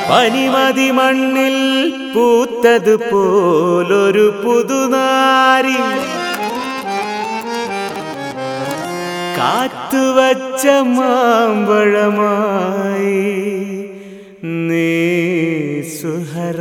പനിമതി മണ്ണിൽ പൂത്തതുപോലൊരു പുതുനാരി കാത്തുവച്ച മാമ്പഴമായി നീ സുഹറ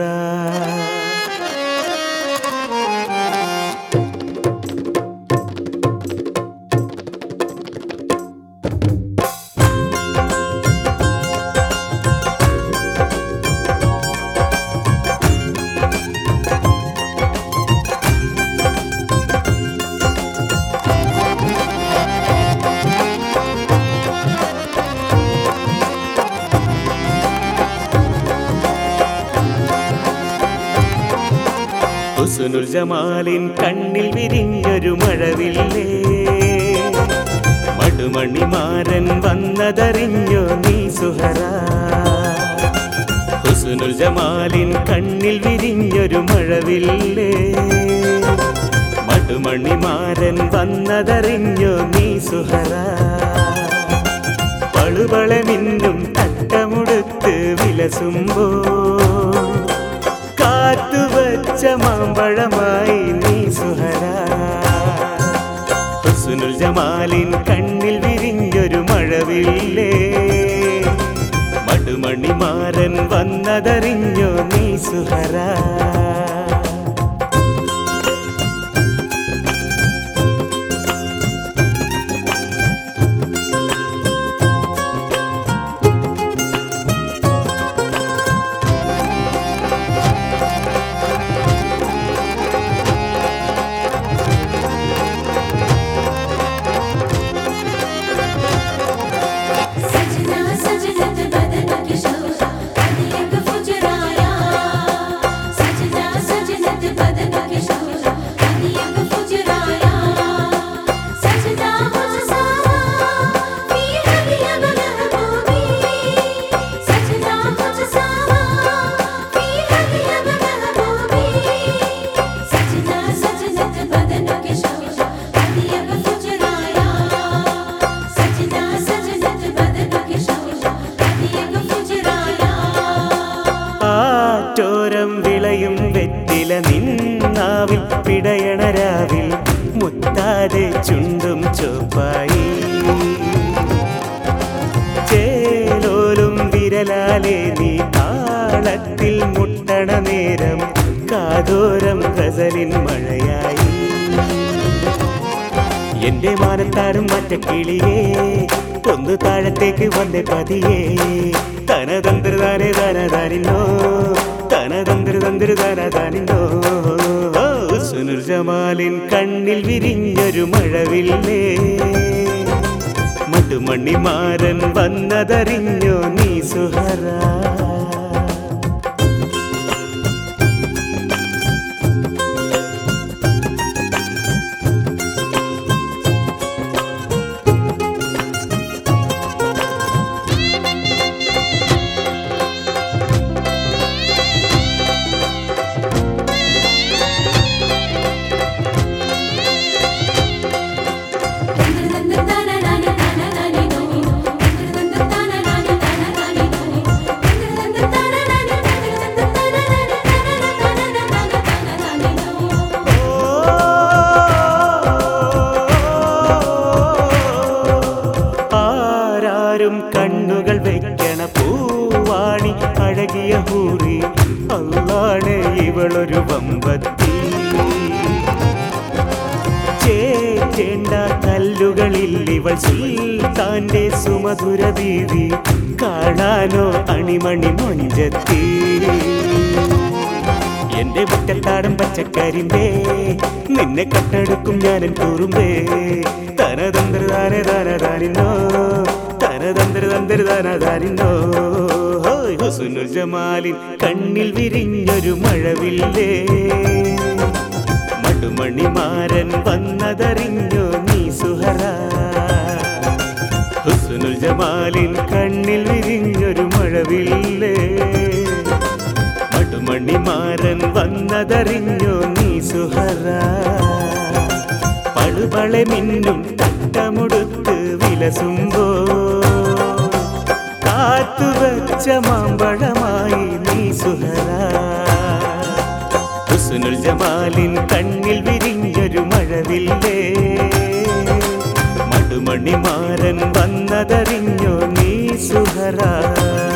ഹുസ്നുൽ ജമാലിൻ കണ്ണിൽ വിരിഞ്ഞൊരു മഴവില്ലേ മടുമണിമാരൻ വന്നതറിഞ്ഞോ നീ സുഹറ ഹുസ്നുൽ ജമാലിൻ കണ്ണിൽ വിരിഞ്ഞൊരു മഴവില്ലേ മടുമണിമാരൻ വന്നതറിഞ്ഞോ നീ സുഹറ പളുപളമിന്നും തട്ടമുടുത്ത് വിലസുമ്പോ കാത്തുവച്ച മാമ്പഴമായി നീ സുഹര ഹുസ്നുൽ ജമാലിൻ കണ്ണിൽ വിരിഞ്ഞൊരു മഴവില്ലേ മടുമണിമാരൻ വന്നതറിഞ്ഞോ നീ സുഹര सजना सजनत बदन किशोरा अदियक फुजराया सजना सजनत बदन किशोरा अदियक फुजराया सजदा हुजसावा फी हदिया महबूबी सजदा हुजसावा फी हदिया महबूबी सजना सजनत बदन किशोरा अदियक फुजराया सजना सजनत बदन किशोरा अदियक फुजराया ആറ്റോരം വിളയും വെറ്റില നിന്നാവിൽ പിടയണരാവിൽ മുത്താതെ ചുണ്ടും ചോപ്പായി ചേലോലും വിരലാലെ നീ താളത്തിൽ മുട്ടണ നേരം കാതോരം ഗസലിൻ മഴയായി എന്റെ മാനത്താടും മറ്റ കിളിയേ ഒന്ന് താഴത്തേക്ക് വന്നേ പതിയേ തനതന്ത്രതാനെ തനതാനിന്നോ തനതന്ത്രതന്ത്ര തനതാനിന്നോ സുനുർ ജമാലിൻ കണ്ണിൽ വിരിഞ്ഞൊരു മഴവില്ലേ മട്ടുമണ്ണിമാരൻ വന്നതറിഞ്ഞോ നീ സുഹറ ആരാരും കണ്ണുകൾ വെക്കണ പൂവാണി അഴകിയ ഹൂറി അള്ളാണ് ഇവളൊരു വമ്പത്തി ചേറ്റേണ്ട കല്ലുകളിൽ ഇവൾ സുൽത്താന്റെ സുമധുര ദീതി കാണാനോ അണിമണി മൊഞ്ചത്തി എന്റെ മുറ്റത്താടം പച്ചക്കരിമ്പേ നിന്നെ കട്ടെടുക്കും ഞാനൻ കൂറുമ്പേ തനതന്ത്ര താനെ താനതാനിന്നോ തനതന്ത്ര തന്ത്ര താനതാനിന്നോ ഹുസുനുൽ ജമാലിൻ കണ്ണിൽ വിരിഞ്ഞൊരു മഴവില്ലേ മടുമണിമാരൻ വന്നതറിഞ്ഞോ നീ സുഹറ ഹുസ്നുൽ ജമാലിൻ കണ്ണിൽ വിരിഞ്ഞൊരു മഴവില്ലേ മടുമണിമാരൻ വന്നതറിഞ്ഞോ നീ സുഹറ പളുപളെ മിന്നും തട്ടമുടുത്ത് വിലസുമ്പോ കാത്തുവച്ച മാമ്പഴമായി ഹുസ്നുൽ ജമാലിൻ കണ്ണിൽ വിരിഞ്ഞൊരു മഴവില്ലേ മടുമണിമാരൻ വന്നതറിഞ്ഞോ നീ സുഹറ